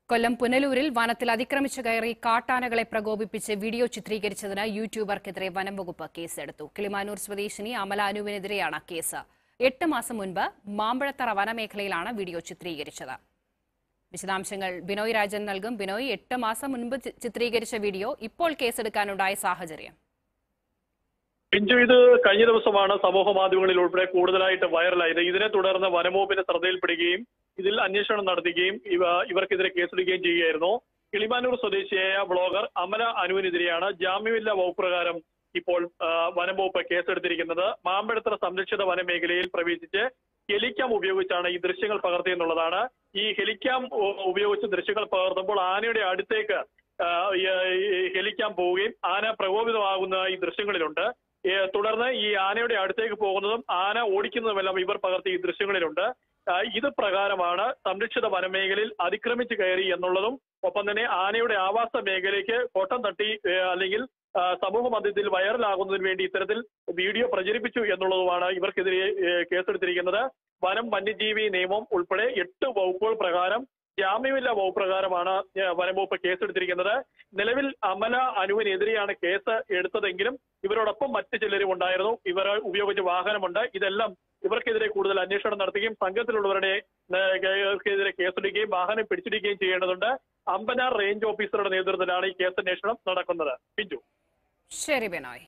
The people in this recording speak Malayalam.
കൊല്ലം പുനലൂരിൽ വനത്തിൽ അതിക്രമിച്ചു കയറി കാട്ടാനകളെ പ്രകോപിപ്പിച്ച് വീഡിയോ ചിത്രീകരിച്ചതിന് യൂട്യൂബർക്കെതിരെ വനം വകുപ്പ് കേസെടുത്തു കിളിമാനൂർ സ്വദേശിനി അമല അനുവിനെതിരെയാണ് കേസ് എട്ട് മാസം മുൻപ് മാമ്പഴത്തറ വനമേഖലയിലാണ് വീഡിയോ ചിത്രീകരിച്ചത് വിശദാംശങ്ങൾ ബിനോയ് രാജൻ നൽകും ബിനോയ് എട്ട് മാസം മുൻപ് ചി- ചിത്രീകരിച്ച വീഡിയോ ഇപ്പോൾ കേസെടുക്കാനുണ്ടായ സാഹചര്യം പിഞ്ചു ഇത് കഴിഞ്ഞ ദിവസമാണ് സമൂഹ മാധ്യമങ്ങളിൽ ഉൾപ്പെടെ കൂടുതലായിട്ട് വൈറലായത് ഇതിനെ തുടർന്ന് വനംവകുപ്പിന്റെ ശ്രദ്ധയിൽപ്പെടുകയും ഇതിൽ അന്വേഷണം നടത്തുകയും ഇവ ഇവർക്കെതിരെ കേസെടുക്കുകയും ചെയ്യുകയായിരുന്നു കിളിമാനൂർ സ്വദേശിയായ ബ്ലോഗർ അമല അനുവിനെതിരെയാണ് ജാമ്യമില്ലാ വകുപ്പ് പ്രകാരം ഇപ്പോൾ ആ, വനം വകുപ്പ് കേസെടുത്തിരിക്കുന്നത് മാമ്പഴത്തറ സംരക്ഷിത വനമേഖലയിൽ പ്രവേശിച്ച് ഹെലിക്യാം ഉപയോഗിച്ചാണ് ഈ ദൃശ്യങ്ങൾ പകർത്തിയെന്നുള്ളതാണ് ഈ ഹെലിക്യാം ഉ- ഉപയോഗിച്ച് ദൃശ്യങ്ങൾ പകർത്തുമ്പോൾ ആനയുടെ അടുത്തേക്ക് ആ, ഈ, ഈ ഹെലിക്യാം പോവുകയും ആന പ്രകോപിതമാകുന്ന ഈ ദൃശ്യങ്ങളിലുണ്ട് ഏ, തുടർന്ന് ഈ ആനയുടെ അടുത്തേക്ക് പോകുന്നതും ആന ഓടിക്കുന്നതുമെല്ലാം ഇവർ പകർത്തിയ ഈ ദൃശ്യങ്ങളിലുണ്ട് ആ, ഇത് പ്രകാരമാണ് സംരക്ഷിത വനമേഖലയിൽ അതിക്രമിച്ച് കയറി എന്നുള്ളതും ഒപ്പം തന്നെ ആനയുടെ ആവാസ മേഖലയ്ക്ക് കോട്ടം തട്ടി ഏ, അല്ലെങ്കിൽ ആ, സമൂഹ മധ്യത്തിൽ വൈറലാകുന്നതിന് വേണ്ടി ഇത്തരത്തിൽ വീഡിയോ പ്രചരിപ്പിച്ചു എന്നുള്ളതുമാണ് ഇവർക്കെതിരെ ഏ, കേസെടുത്തിരിക്കുന്നത് വനം വന്യജീവി നിയമം ഉൾപ്പെടെ എട്ട് വകുപ്പുകൾ പ്രകാരം ജാമ്യമില്ലാ വകുപ്പ് പ്രകാരമാണ് ഏ, വനം വകുപ്പ് കേസെടുത്തിരിക്കുന്നത് നിലവിൽ അമല അനുവിനെതിരെയാണ് കേസ് എടുത്തതെങ്കിലും ഇവരോടൊപ്പം മറ്റ് ചിലരും ഉണ്ടായിരുന്നു ഇവർ ഉപയോഗിച്ച വാഹനമുണ്ട് ഇതെല്ലാം ഇവർക്കെതിരെ കൂടുതൽ അന്വേഷണം നടത്തുകയും സംഘത്തിലുള്ളവരുടെ ഏ, ക്കെതിരെ കേസെടുക്കുകയും വാഹനം പിടിച്ചെടുക്കുകയും ചെയ്യേണ്ടതുണ്ട് അമ്പനാർ റേഞ്ച് ഓഫീസറുടെ നേതൃത്വത്തിലാണ് ഈ കേസ് അന്വേഷണം നടക്കുന്നത് ബിജു ശരി ബിനോയ്